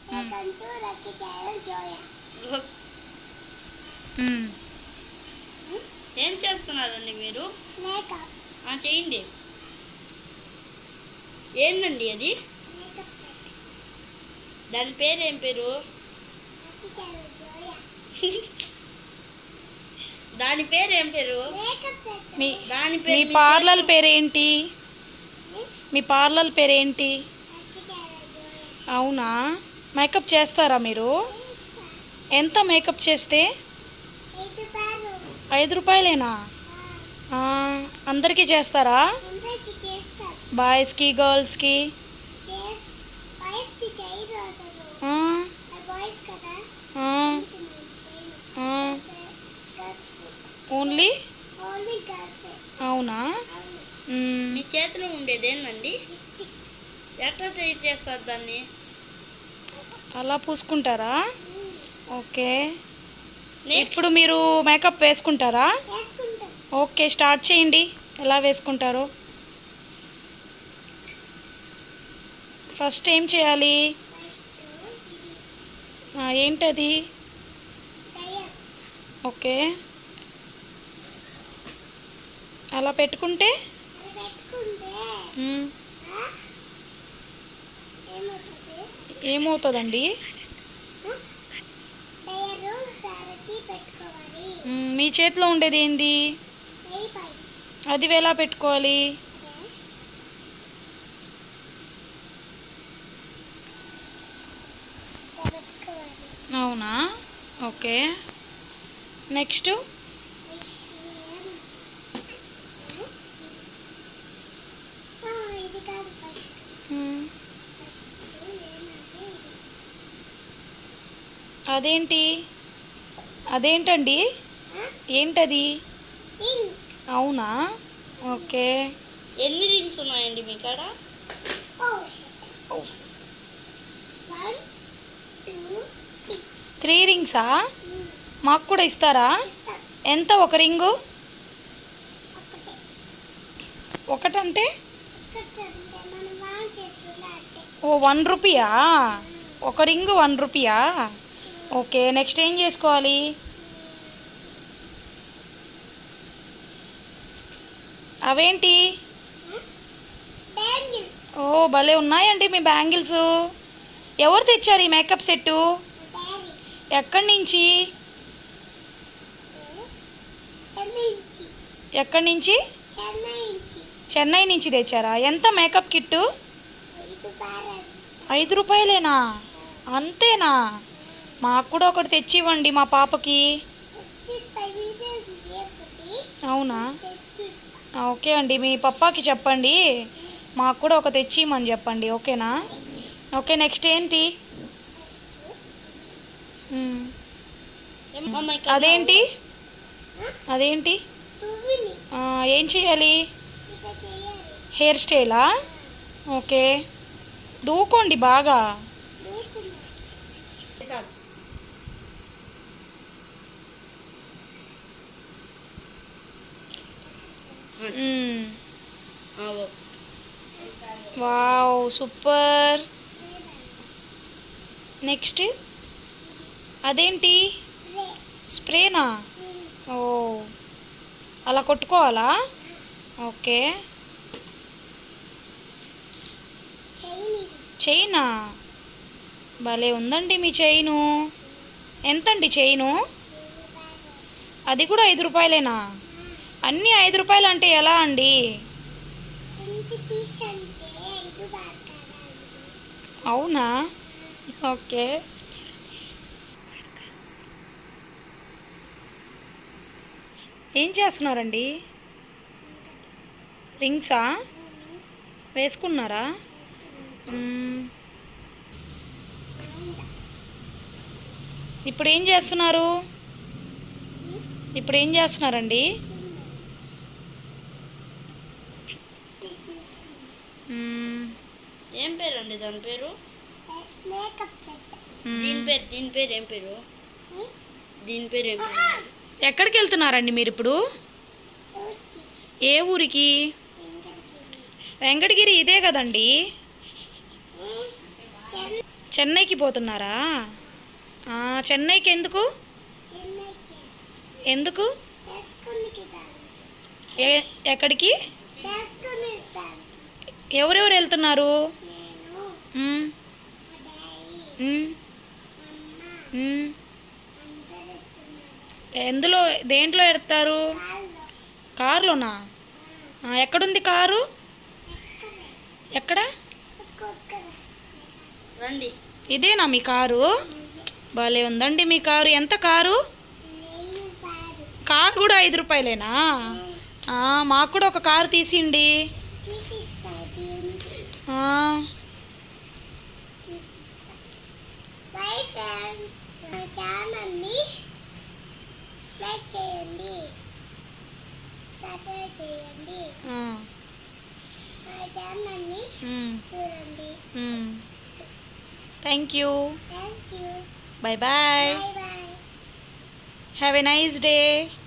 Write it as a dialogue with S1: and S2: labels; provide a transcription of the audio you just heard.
S1: Welcome to lucky channel Zoya
S2: మ్మ్. ఏం చేస్తున్నారండి మీరు
S1: మేకప్
S2: ఆ, చేయండి ఏందండి అది
S1: మేకప్ సెట్
S2: దాని పేరు ఏం పేరు
S1: లక్కీ ఛానల్ జోయా
S2: దాని పేరు ఏం పేరు
S1: మేకప్ సెట్
S3: మీ
S2: దాని
S3: మీ
S2: పేరు మీ
S3: పార్లర్
S2: చేతిలో-
S3: పేరేంటి మీ పార్లర్ పేరేంటి
S1: లక్కీ ఛానల్ జోయా
S3: అవునా మేకప్ చేస్తారా మీరు ఎంత మేకప్ చేస్తే
S1: ఐదు పాలు
S3: ఐదు రూపాయలేనా ఆ, అందరికీ చేస్తారా
S1: అందరికి చేస్తాం
S3: బాయ్స్కి గర్ల్స్కి
S1: చేస్ బాయ్స్కి చేయరు అసలు
S3: ఆ,
S1: బాయ్స్ కదా
S3: ఆ,
S1: అందుకే మేము చేయము
S3: ఆ.
S1: గర్ల్స్
S3: ఓన్లీ
S1: ఓన్లీ గర్ల్స్
S3: అవునా
S1: అవును
S3: మ్మ్.
S2: మీ చేతిలో ఉండేది ఏందండి
S1: లిప్స్టిక్
S2: ఎట్లా తయారు చేస్తారు దాన్ని
S3: అలా పూసుకుంటారా ఓకే
S2: నెక్స్ట్
S3: ఇప్పుడు మీరు మేకప్ వేసుకుంటారా
S1: వేసుకుంటాం
S3: ఓకే స్టార్ట్ చేయండి ఎలా వేసుకుంటారో ఫస్ట్ ఏం చేయాలి
S1: ఫస్ట్ ఇది
S3: ఆ, ఏంటది
S1: టైర్
S3: ఓకే అలా పెట్టుకుంటే
S1: అది పెట్టుకుంటే
S3: మ్మ్,
S1: ఆ, ఏమవుతుంది
S3: ఏమవుతుందండి
S1: టైరు తలకి పెట్టుకోవాలి
S3: మ్మ్, మీ చేతిలో ఉండేది ఏంది
S1: నెయ్యి పాయ్
S3: అది ఎలా పెట్టుకోవాలి
S1: పెట్టుకోవాలి
S3: అవునా ఓకే నెక్స్ట్
S1: నెక్స్ట్ ఏం? ఆ, ఇది కాదు ఫస్ట్
S3: మ్మ్,
S1: ఫస్ట్ ఏమంటే ఇది
S3: అదేంటి అదేంటండి
S1: ఆ?
S3: ఏంటది
S1: ఇంక్
S3: అవునా ఓకే
S2: ఎన్ని రింగ్స్ ఉన్నాయండి మీ కాడ
S1: oh shit one two three
S3: three రింగ్సా
S1: ఉమ్,
S3: మాకు కూడా ఇస్తారా
S1: ఇస్తాం
S3: ఎంత ఒక రింగు
S1: ఒకటే
S3: ఒకటంటే
S1: ఒకటి అంటే మనం వాన్ చేస్తున్నా అంటే
S3: ఓ వన్ రూపీయా ఒక ring one rupee okay next ఏం చేసుకోవాలి అవేంటి
S1: బ్యాంగిల్
S3: ఓ భలే ఉన్నాయండి మీ బ్యాంగిల్స్ ఎవరు తెచ్చారు ఈ మేకప్ సెట్టు
S1: డాడీ
S3: ఎక్కడి నుంచి
S1: చెన్నై నుంచి
S3: ఎక్కడి నుంచి
S1: చెన్నై నుంచి
S3: చెన్నై నుంచి తెచ్చారా ఎంత మేకప్ కిట్టు
S1: ఇది బాగా
S3: ఐదు రూపాయలేనా అంతేనా మాకు కూడా ఒకటి తెచ్చి ఇవ్వండి మా పాపకి
S1: తెచ్చిస్తా ఇదే ఒకటి
S3: అవునా
S1: తెచ్చిస్తా
S3: ఆ, ఓకే అండి మీ పప్పాకి చెప్పండి మాకు కూడా ఒక తెచ్చి ఇమ్మని చెప్పండి ఓకేనా ఓకే నెక్స్ట్ ఏంటి మ్మ్.
S2: అమ్మ, ఇక్కడ
S3: అదేంటి అదేంటి
S1: తువ్విని
S3: ఆ, ఏం చేయాలి
S1: ఇక చేయాలి
S3: హెయిర్ స్టైలా ఓకే దూకోండి బాగా
S1: దూకున్నా
S2: ప్రసాద్.
S3: మ్మ్.
S2: ఆ, ఓ.
S3: వావ్ సూపర్ నెక్స్ట్ అదేంటి
S1: రే
S3: స్ప్రేనా ఓ అలా కొట్టుకోవాలా ఓకే
S1: చైని
S3: చైనా భలే ఉందండి మీ చైను ఎంతండి చైను అది కూడా ఐదు రూపాయలేనా అన్నీ ఐదు రూపాయలు అంటే ఎలా అండి
S1: ట్వంటీ పీస్ అంటే ఐదు బాగా కదా ఇది.
S3: అవునా ఓకే ఏం చేస్తున్నారండి రింగ్సా వేసుకున్నారా మ్మ్. ఇప్పుడు ఏం చేస్తున్నారు ఇప్పుడు ఏం చేస్తున్నారండి మ్మ్.
S2: ఏం పేరు అండి దాని పేరు
S1: మేకప్ సెట్
S2: దీని పేరు దీని పేరు ఏం పేరు దీని పేరు ఏం పేరు
S3: ఎక్కడికి వెళ్తున్నారండి మీరు ఇప్పుడు
S1: ఊరికి
S3: ఏ ఊరికి
S1: వెంకటగిరి
S3: వెంకటగిరి ఇదే కదండి
S1: చెన్నై
S3: చెన్నైకి పోతున్నారా ఆ, చెన్నైకి ఎందుకు
S1: చెన్నైకి
S3: ఎందుకు
S1: వేసుకుని దానికి
S3: ఏ ఎక్కడికి
S1: వేసుకుని దానికి
S3: ఎవరెవరు వెళ్తున్నారు
S1: నేను
S3: మ్,
S1: మా డాడీ
S3: మ్,
S1: అమ్మ
S3: మ్.
S1: అందరూ ఇస్తున్నారు
S3: ఎందులో దేంట్లో ఎడతారు
S1: కాళ్ళు
S3: కారులోనా ఆ, ఎక్కడుంది కారు
S1: ఎక్కడే
S3: ఎక్కడ
S1: ఒక్కొక్కరే
S2: రండి
S3: ఇదేనా మీ కారు భలే ఉందండి మీ కారు ఎంత కారు
S1: నేను కాదు
S3: కారు కూడా ఐదు రూపాయలేనా ఆ, మాకు కూడా ఒక కారు తీసిండి
S1: తీసిస్తా దీనికి
S3: ఆ,
S1: తీసిస్తా బై ఫ్రెండ్స్ మా ఛానల్ని లైక్ చేయండి సబ్స్క్రైబ్ చేయండి
S3: ఆ,
S1: మా ఛానల్ని
S3: మ్,
S1: చూడండి
S3: మ్. Thank you
S1: thank you
S3: bye bye
S1: bye bye
S3: have a nice day